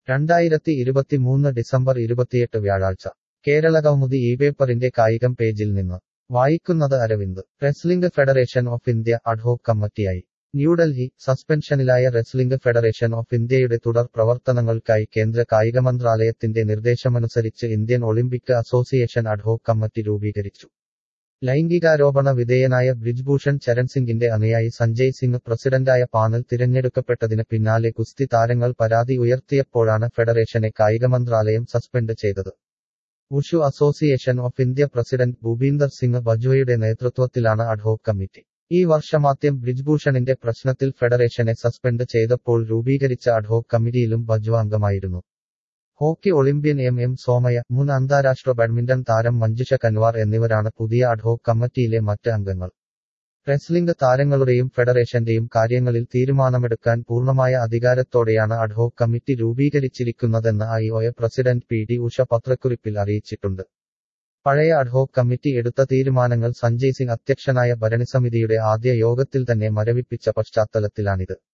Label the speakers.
Speaker 1: രണ്ടായിരത്തി ഇരുപത്തിമൂന്ന് ഡിസംബർ ഇരുപത്തിയെട്ട് വ്യാഴാഴ്ച കേരളകൗമുദി ഈ പേപ്പറിന്റെ കായികം പേജിൽ നിന്ന് വായിക്കുന്നത് Aravind wrestling federation of India ad hoc കമ്മിറ്റിയായി ന്യൂഡൽഹി സസ്പെൻഷനിലായ റെസ്ലിംഗ് ഫെഡറേഷൻ ഓഫ് ഇന്ത്യയുടെ തുടർ പ്രവർത്തനങ്ങൾക്കായി കേന്ദ്ര കായിക മന്ത്രാലയത്തിന്റെ നിർദ്ദേശമനുസരിച്ച് Indian Olympic association ad hoc committee രൂപീകരിച്ചു ലൈംഗികാരോപണ വിധേയനായ ബ്രിജ്ഭൂഷൺ ചരൺ സിംഗിന്റെ അനുയായി സഞ്ജയ് സിംഗ് പ്രസിഡന്റായ പാനൽ തിരഞ്ഞെടുക്കപ്പെട്ടതിന് പിന്നാലെ ഗുസ്തി താരങ്ങൾ പരാതി ഉയർത്തിയപ്പോഴാണ് ഫെഡറേഷനെ കായിക മന്ത്രാലയം സസ്പെൻഡ് ചെയ്തത് wushu association of India president Bhupinder Singh ബജോയുടെ നേതൃത്വത്തിലാണ് അഡ്ഹോക് കമ്മിറ്റി ഈ വർഷമാദ്യം ബ്രിജ്ഭൂഷണിന്റെ പ്രശ്നത്തിൽ ഫെഡറേഷനെ സസ്പെൻഡ് ചെയ്തപ്പോൾ രൂപീകരിച്ച അഡ്ഹോക് കമ്മിറ്റിയിലും ബജ്വ അംഗമായിരുന്നു hockey Olympian M M Somaya മുൻ അന്താരാഷ്ട്ര ബാഡ്മിന്റൺ താരം മഞ്ജുഷ കൻവാർ എന്നിവരാണ് പുതിയ അഡ്ഹോക് കമ്മിറ്റിയിലെ മറ്റ് അംഗങ്ങൾ റെസ്ലിംഗ് താരങ്ങളുടെയും ഫെഡറേഷന്റെയും കാര്യങ്ങളിൽ തീരുമാനമെടുക്കാൻ പൂർണ്ണമായ അധികാരത്തോടെയാണ് അഡ്ഹോക് കമ്മിറ്റി രൂപീകരിച്ചിരിക്കുന്നതെന്ന് I O A president P D Usha പത്രക്കുറിപ്പിൽ അറിയിച്ചിട്ടുണ്ട് പഴയ അഡ്ഹോക് കമ്മിറ്റി എടുത്ത തീരുമാനങ്ങൾ സഞ്ജയ് സിംഗ് അധ്യക്ഷനായ ഭരണസമിതിയുടെ ആദ്യ യോഗത്തിൽ തന്നെ മരവിപ്പിച്ച പശ്ചാത്തലത്തിലാണിത്